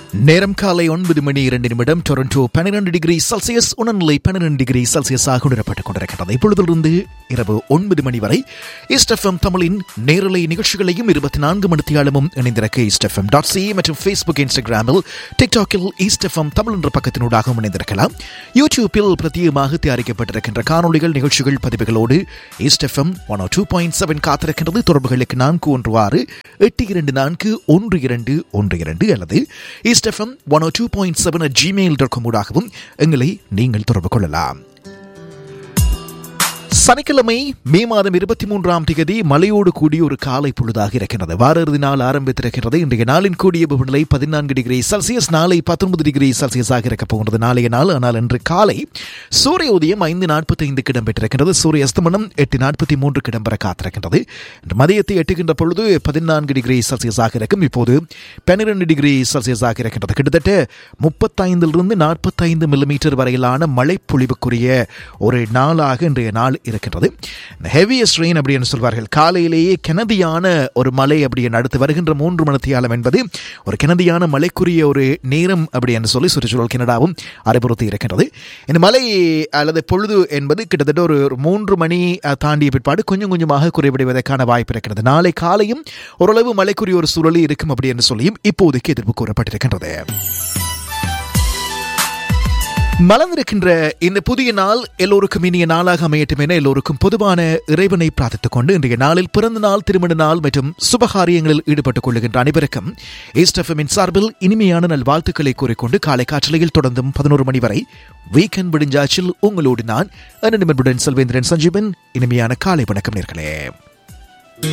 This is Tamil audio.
நேரம் காலை ஒன்பது மணி இரண்டு நிமிடம் டொரண்டோ பன்னிரண்டு டிகிரி செல்சியஸ் உணர்நிலை பன்னிரண்டு டிகிரி செல்சியஸாக உணரப்பட்டுக் கொண்டிருக்கிறது இப்பொழுதிலிருந்து இரவு ஒன்பது மணி வரை இஸ்டெஃப்எம் தமிழின் நேரலை நிகழ்ச்சிகளையும் இருபத்தி நான்கு மணித்தியாலமும் இணைந்திருக்க இஸ்டெஃப்எம் டாட் சி மற்றும் ஃபேஸ்புக் இன்ஸ்டாகிராமில் டிக்டாக்கில் ஈஸ்டெஃப்எம் தமிழ் என்ற பக்கத்தினூடாகவும் இணைந்திருக்கலாம் யூடியூப்பில் பிரத்யேகமாக தயாரிக்கப்பட்டிருக்கின்ற காணொளிகள் நிகழ்ச்சிகள் பதிவுகளோடு East FM one two point seven காத்திருக்கின்றது தொடர்புகளுக்கு நான்கு ஒன்று ஆறு எட்டு இரண்டு நான்கு ஒன்று இரண்டு ஒன்று இரண்டு அல்லது East FM one two point seven Gmail dot com ஊடாகவும் எங்களை நீங்கள் தொடர்பு கொள்ளலாம் சனிக்கிழமை மே மாதம் இருபத்தி மூன்றாம் தேதி மழையோடு கூடிய ஒரு காலை பொழுதாக இருக்கிறது வார இறுதி நாள் ஆரம்பித்திருக்கிறது இன்றைய நாளின் கூடிய வெப்பநிலை பதினான்கு டிகிரி செல்சியஸ் நாளை பத்தொன்பது டிகிரி செல்சியஸாக இருக்கப் போகிறது நாளைய நாள் ஆனால் இன்று காலை சூரிய உதயம் ஐந்து நாற்பத்தி ஐந்துக்கு இடம்பெற்றிருக்கிறது சூரிய அஸ்தமனம் எட்டு நாற்பத்தி மூன்றுக்கு இடம்பெற காத்திருக்கின்றது இன்று மதியத்தை எட்டுகின்ற பொழுது பதினான்கு டிகிரி செல்சியஸாக இருக்கும் இப்போது பன்னிரண்டு டிகிரி செல்சியஸாக இருக்கின்றது கிட்டத்தட்ட முப்பத்தைந்திலிருந்து நாற்பத்தைந்து மில்லிமீட்டர் வரையிலான மழை பொழிவுக்குரிய ஒரு நாளாக இன்றைய நாள் இருக்கின்றது ஹெவியஸ்ட் ரெயின் அப்படின்னு சொல்வார்கள் காலையிலேயே கிணதியான ஒரு மழை அப்படி அடுத்து வருகின்ற மூன்று மணித்தியாலம் என்பது ஒரு கிணதியான மழைக்குரிய ஒரு நேரம் அப்படி என்று சொல்லி சுற்றுச்சூழல் கனடாவும் அறிவுறுத்தி இருக்கின்றது இந்த மழை அல்லது பொழுது என்பது கிட்டத்தட்ட ஒரு ஒரு மூன்று மணி அஹ், தாண்டிய பிற்பாடு கொஞ்சம் கொஞ்சமாக குறைவடைவதற்கான வாய்ப்பு இருக்கிறது நாளை காலையும் ஓரளவு மழைக்குரிய ஒரு சூழல் இருக்கும் அப்படி என்று சொல்லியும் இப்போதைக்கு எதிர்ப்பு கூறப்பட்டிருக்கின்றது மலர்ந்திருக்கின்ற இந்த புதிய நாள் எல்லோருக்கும் இனிய நாளாக அமையட்டும் என எல்லோருக்கும் பொதுவான இறைவனை பிரார்த்தித்துக் கொண்டு இன்றைய நாளில் பிறந்த நாள் திருமண நாள் மற்றும் சுபகாரியங்களில் ஈடுபட்டுக் கொள்ளுகின்ற அனைவருக்கும் ஈஸ்டஃபமின் சார்பில் இனிமையான நல் வாழ்த்துக்களை கூறிக்கொண்டு காலை காற்றலையில் தொடர்ந்தும் பதினோரு மணி வரை வீக்கெண்ட் விடுஞ்சாச்சில் உங்களோடு நான் அனநிமன்புடன் செல்வேந்திரன் சஞ்சீவன் இனிமையான காலை வணக்கம் நேர்களே